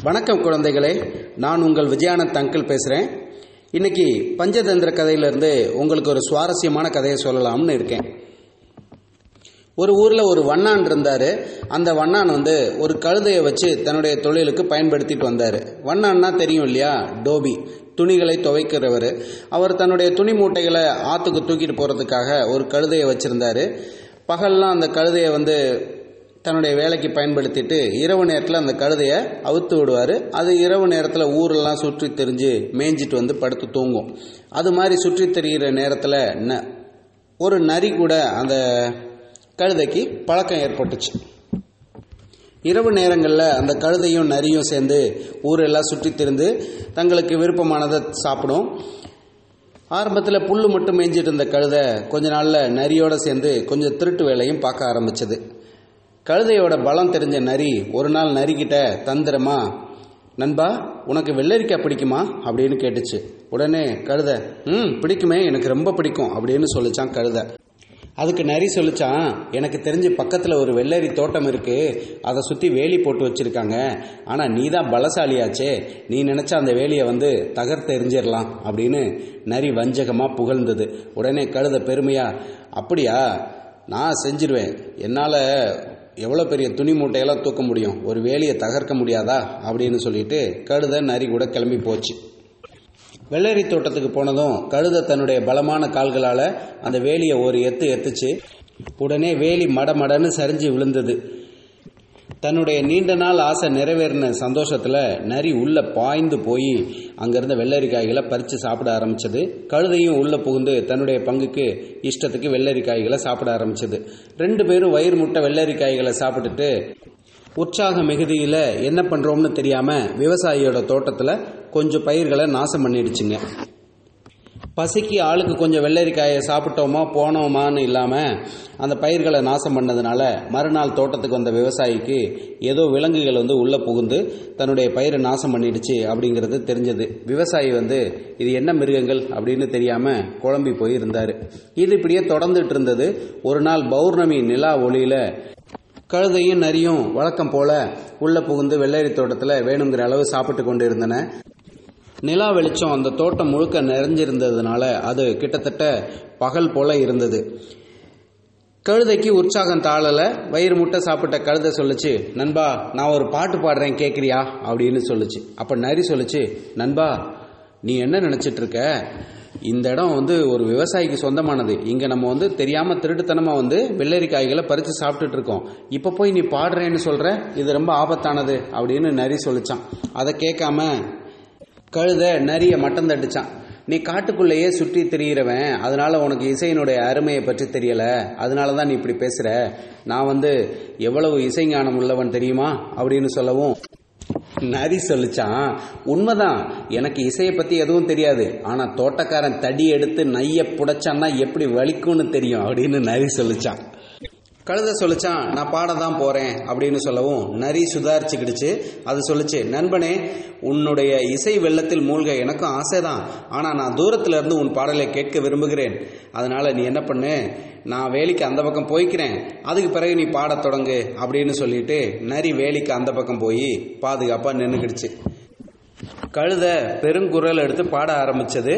வணக்கம் குழந்தைகளே நான் உங்கள் விஜயானந்த் அங்கிள் பேசுகிறேன் இன்னைக்கு பஞ்சதந்திர கதையிலிருந்து உங்களுக்கு ஒரு சுவாரஸ்யமான கதையை சொல்லலாம்னு இருக்கேன் ஒரு ஊரில் ஒரு வண்ணான் இருந்தார் அந்த வண்ணான் வந்து ஒரு கழுதையை வச்சு தன்னுடைய தொழிலுக்கு பயன்படுத்திட்டு வந்தார் வண்ணான்னா தெரியும் இல்லையா டோபி துணிகளை துவைக்கிறவர் அவர் தன்னுடைய துணி மூட்டைகளை ஆற்றுக்கு தூக்கிட்டு போகிறதுக்காக ஒரு கழுதையை வச்சுருந்தார் பகல்லாம் அந்த கழுதையை வந்து தன்னுடைய வேலைக்கு பயன்படுத்திட்டு இரவு நேரத்தில் அந்த கழுதையை அவுத்து விடுவார் அது இரவு நேரத்தில் ஊரெல்லாம் சுற்றி தெரிஞ்சு மேய்ஞ்சிட்டு வந்து படுத்து தூங்கும் அது மாதிரி சுற்றி தெரிகிற நேரத்தில் ந ஒரு நரி கூட அந்த கழுதைக்கு பழக்கம் ஏற்பட்டுச்சு இரவு நேரங்களில் அந்த கழுதையும் நரியும் சேர்ந்து ஊரெல்லாம் சுற்றி திரிந்து தங்களுக்கு விருப்பமானதை சாப்பிடும் ஆரம்பத்தில் புல் மட்டும் மேய்ஞ்சிட்டு இருந்த கழுதை கொஞ்ச நாளில் நரியோட சேர்ந்து கொஞ்சம் திருட்டு வேலையும் பார்க்க ஆரம்பிச்சது கழுதையோட பலம் தெரிஞ்ச நரி ஒரு நாள் நரிக்கிட்ட தந்திரமா நண்பா உனக்கு வெள்ளரிக்காய் பிடிக்குமா அப்படின்னு கேட்டுச்சு உடனே கழுதை ம் பிடிக்குமே எனக்கு ரொம்ப பிடிக்கும் அப்படின்னு சொல்லிச்சான் கழுதை அதுக்கு நரி சொல்லிச்சான் எனக்கு தெரிஞ்சு பக்கத்தில் ஒரு வெள்ளரி தோட்டம் இருக்கு அதை சுற்றி வேலி போட்டு வச்சிருக்காங்க ஆனால் நீ தான் பலசாலியாச்சே நீ நினச்சா அந்த வேலியை வந்து தகர்த்து எரிஞ்சிடலாம் அப்படின்னு நரி வஞ்சகமாக புகழ்ந்தது உடனே கழுத பெருமையா அப்படியா நான் செஞ்சிருவேன் என்னால் எவ்வளோ பெரிய துணி மூட்டையெல்லாம் தூக்க முடியும் ஒரு வேலியை தகர்க்க முடியாதா அப்படின்னு சொல்லிட்டு கழுத நரி கூட கிளம்பி போச்சு வெள்ளரி தோட்டத்துக்கு போனதும் கழுத தன்னுடைய பலமான கால்களால் அந்த வேலியை ஒரு எத்து எத்துச்சு உடனே வேலி மடமடன்னு சரிஞ்சு விழுந்தது தன்னுடைய நீண்ட நாள் ஆசை நிறைவேறின சந்தோஷத்தில் நரி உள்ள பாய்ந்து போய் அங்கிருந்த வெள்ளரிக்காய்களை பறித்து சாப்பிட ஆரம்பிச்சது கழுதையும் உள்ள புகுந்து தன்னுடைய பங்குக்கு இஷ்டத்துக்கு வெள்ளரிக்காய்களை சாப்பிட ஆரம்பிச்சது ரெண்டு பேரும் வயிறு முட்டை வெள்ளரிக்காய்களை சாப்பிட்டுட்டு உற்சாக மிகுதியில் என்ன பண்ணுறோம்னு தெரியாமல் விவசாயியோட தோட்டத்தில் கொஞ்சம் பயிர்களை நாசம் பண்ணிடுச்சுங்க பசிக்கு ஆளுக்கு கொஞ்சம் வெள்ளரிக்காயை சாப்பிட்டோமா போனோமான்னு இல்லாமல் அந்த பயிர்களை நாசம் பண்ணதுனால மறுநாள் தோட்டத்துக்கு வந்த விவசாயிக்கு ஏதோ விலங்குகள் வந்து உள்ளே புகுந்து தன்னுடைய பயிரை நாசம் பண்ணிடுச்சு அப்படிங்கிறது தெரிஞ்சது விவசாயி வந்து இது என்ன மிருகங்கள் அப்படின்னு தெரியாமல் குழம்பி போய் இருந்தார் இது இப்படியே தொடர்ந்துட்டு இருந்தது ஒரு நாள் பௌர்ணமி நிலா ஒளியில் கழுதையும் நரியும் வழக்கம் போல உள்ள புகுந்து வெள்ளரி தோட்டத்தில் வேணுங்கிற அளவு சாப்பிட்டு கொண்டு இருந்தன நிலா வெளிச்சம் அந்த தோட்டம் முழுக்க நிறைஞ்சிருந்ததுனால அது கிட்டத்தட்ட பகல் போல இருந்தது கழுதைக்கு உற்சாகம் தாழல வயிறு முட்டை சாப்பிட்ட கழுதை சொல்லுச்சு நண்பா நான் ஒரு பாட்டு பாடுறேன் கேட்குறியா அப்படின்னு சொல்லுச்சு அப்போ நரி சொல்லுச்சு நண்பா நீ என்ன நினச்சிட்டு இருக்க இந்த இடம் வந்து ஒரு விவசாயிக்கு சொந்தமானது இங்கே நம்ம வந்து தெரியாமல் திருட்டுத்தனமாக வந்து வெள்ளரிக்காய்களை பறித்து சாப்பிட்டுட்டு இருக்கோம் இப்போ போய் நீ பாடுறேன்னு சொல்கிற இது ரொம்ப ஆபத்தானது அப்படின்னு நரி சொல்லிச்சான் அதை கேட்காம கழுத நரிய மட்டம் தட்டுச்சான் நீ காட்டுக்குள்ளேயே சுற்றி திரியிறவன் அதனால உனக்கு இசையினுடைய அருமையை பற்றி தெரியல அதனால தான் நீ இப்படி பேசுற நான் வந்து எவ்வளவு இசைஞானம் உள்ளவன் தெரியுமா அப்படின்னு சொல்லவும் நரி சொல்லிச்சான் உண்மைதான் எனக்கு இசையை பத்தி எதுவும் தெரியாது ஆனா தோட்டக்காரன் தடி எடுத்து நைய புடைச்சான்னா எப்படி வலிக்கும்னு தெரியும் அப்படின்னு நரி சொல்லிச்சான் கழுத சொல்லிச்சான் நான் பாட தான் போறேன் அப்படின்னு சொல்லவும் நரி சுதாரிச்சுக்கிடுச்சு அது சொல்லிச்சு நண்பனே உன்னுடைய இசை வெள்ளத்தில் மூழ்க எனக்கும் ஆசைதான் ஆனா நான் தூரத்துல இருந்து உன் பாடலை கேட்க விரும்புகிறேன் அதனால நீ என்ன பண்ணு நான் வேலிக்கு அந்த பக்கம் போய்க்கிறேன் அதுக்கு பிறகு நீ பாடத் தொடங்கு அப்படின்னு சொல்லிட்டு நரி வேலிக்கு அந்த பக்கம் போய் பாதுகாப்பா நின்றுக்கிடுச்சு கழுத பெருங்குரல் எடுத்து பாட ஆரம்பிச்சது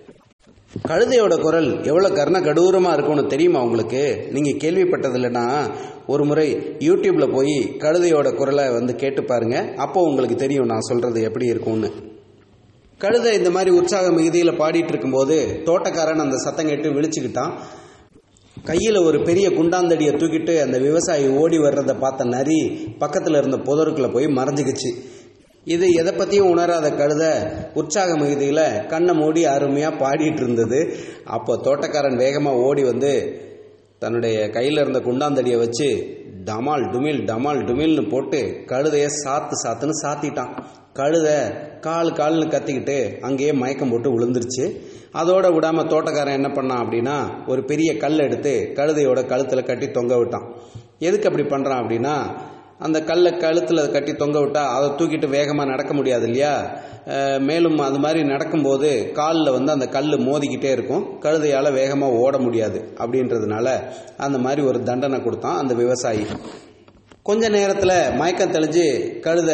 கழுதையோட குரல் எவ்வளோ கர்ண கடூரமாக இருக்கும்னு தெரியுமா உங்களுக்கு நீங்கள் கேள்விப்பட்டது இல்லைன்னா ஒரு முறை யூடியூப்பில் போய் கழுதையோட குரலை வந்து கேட்டு பாருங்க அப்போ உங்களுக்கு தெரியும் நான் சொல்கிறது எப்படி இருக்கும்னு கழுதை இந்த மாதிரி உற்சாக மிகுதியில் பாடிட்டு இருக்கும்போது தோட்டக்காரன் அந்த சத்தம் கேட்டு விழிச்சுக்கிட்டான் கையில் ஒரு பெரிய குண்டாந்தடியை தூக்கிட்டு அந்த விவசாயி ஓடி வர்றதை பார்த்த நரி பக்கத்தில் இருந்த புதருக்குள்ளே போய் மறைஞ்சிக்கிச்சு இது எதை பற்றியும் உணராத கழுத உற்சாக மிகுதியில் கண்ணை மூடி அருமையாக பாடிட்டு இருந்தது அப்போ தோட்டக்காரன் வேகமாக ஓடி வந்து தன்னுடைய கையில் இருந்த குண்டாந்தடியை வச்சு டமால் டுமில் டமால் டுமில்னு போட்டு கழுதைய சாத்து சாத்துன்னு சாத்திட்டான் கழுத கால் கால்னு கத்திக்கிட்டு அங்கேயே மயக்கம் போட்டு விழுந்துருச்சு அதோட விடாம தோட்டக்காரன் என்ன பண்ணான் அப்படின்னா ஒரு பெரிய கல் எடுத்து கழுதையோட கழுத்தில் கட்டி தொங்க விட்டான் எதுக்கு அப்படி பண்ணுறான் அப்படின்னா அந்த கல்லை கழுத்தில் கட்டி தொங்க விட்டா அதை தூக்கிட்டு வேகமாக நடக்க முடியாது இல்லையா அஹ் மேலும் அது மாதிரி நடக்கும்போது காலில் வந்து அந்த கல் மோதிக்கிட்டே இருக்கும் கழுதையால் வேகமாக ஓட முடியாது அப்படின்றதுனால அந்த மாதிரி ஒரு தண்டனை கொடுத்தான் அந்த விவசாயி கொஞ்ச நேரத்தில் மயக்கம் தெளிஞ்சு கழுதை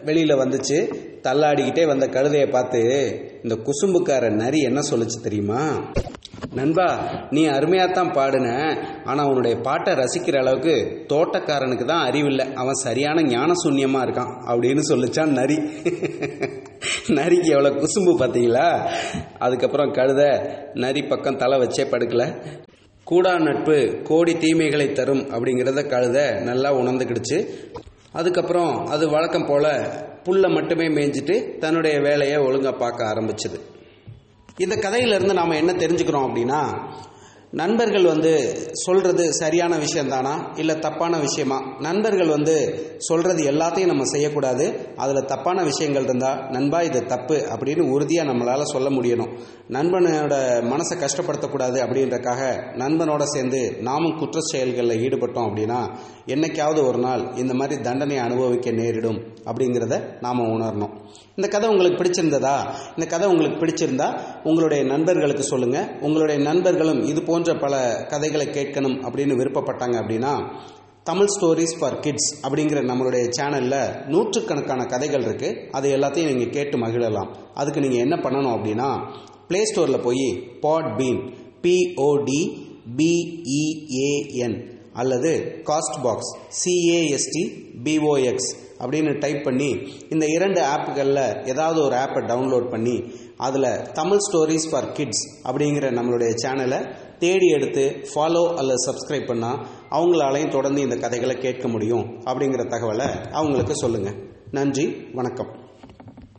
வெளியில் வந்துச்சு தள்ளாடிக்கிட்டே வந்த கழுதையை பார்த்து இந்த குசும்புக்கார நரி என்ன சொல்லுச்சு தெரியுமா நண்பா நீ அருமையாத்தான் பாடுன ஆனால் உன்னுடைய பாட்டை ரசிக்கிற அளவுக்கு தோட்டக்காரனுக்கு தான் அறிவில்லை அவன் சரியான ஞான சூன்யமாக இருக்கான் அப்படின்னு சொல்லிச்சான் நரி நரிக்கு எவ்வளோ குசும்பு பார்த்தீங்களா அதுக்கப்புறம் கழுத நரி பக்கம் தலை வச்சே படுக்கல கூடா நட்பு கோடி தீமைகளை தரும் அப்படிங்கிறத கழுத நல்லா உணர்ந்துக்கிடுச்சு அதுக்கப்புறம் அது வழக்கம் போல புல்லை மட்டுமே மேய்ஞ்சிட்டு தன்னுடைய வேலையை ஒழுங்காக பார்க்க ஆரம்பிச்சது இந்த கதையிலிருந்து நாம் என்ன தெரிஞ்சுக்கிறோம் அப்படின்னா நண்பர்கள் வந்து சொல்றது சரியான விஷயம்தானா இல்லை தப்பான விஷயமா நண்பர்கள் வந்து சொல்றது எல்லாத்தையும் நம்ம செய்யக்கூடாது அதில் தப்பான விஷயங்கள் இருந்தால் நண்பா இது தப்பு அப்படின்னு உறுதியாக நம்மளால் சொல்ல முடியணும் நண்பனோட மனசை கஷ்டப்படுத்தக்கூடாது அப்படின்றக்காக நண்பனோட சேர்ந்து நாமும் குற்ற செயல்களில் ஈடுபட்டோம் அப்படின்னா என்னைக்காவது ஒரு நாள் இந்த மாதிரி தண்டனை அனுபவிக்க நேரிடும் அப்படிங்கிறத நாம் உணரணும் இந்த கதை உங்களுக்கு பிடிச்சிருந்ததா இந்த கதை உங்களுக்கு பிடிச்சிருந்தா உங்களுடைய நண்பர்களுக்கு சொல்லுங்க உங்களுடைய நண்பர்களும் இது போன்ற பல கதைகளை கேட்கணும் அப்படின்னு விருப்பப்பட்டாங்க அப்படின்னா தமிழ் ஸ்டோரிஸ் ஃபார் கிட்ஸ் அப்படிங்கிற நம்மளுடைய சேனலில் நூற்றுக்கணக்கான கதைகள் இருக்குது அது எல்லாத்தையும் நீங்கள் கேட்டு மகிழலாம் அதுக்கு நீங்கள் என்ன பண்ணணும் அப்படின்னா ப்ளே ஸ்டோரில் போய் பாட் பீன் பிஓடி பிஇஏஎன் அல்லது காஸ்ட் பாக்ஸ் சிஏஎஸ்டி பிஓஎக்ஸ் அப்படின்னு டைப் பண்ணி இந்த இரண்டு ஆப்புகளில் ஏதாவது ஒரு ஆப்பை டவுன்லோட் பண்ணி அதில் தமிழ் ஸ்டோரிஸ் ஃபார் கிட்ஸ் அப்படிங்கிற நம்மளுடைய சேனலை தேடி எடுத்து ஃபாலோ அல்லது சப்ஸ்கிரைப் பண்ணால் அவங்களாலையும் தொடர்ந்து இந்த கதைகளை கேட்க முடியும் அப்படிங்கிற தகவலை அவங்களுக்கு சொல்லுங்கள் நன்றி வணக்கம்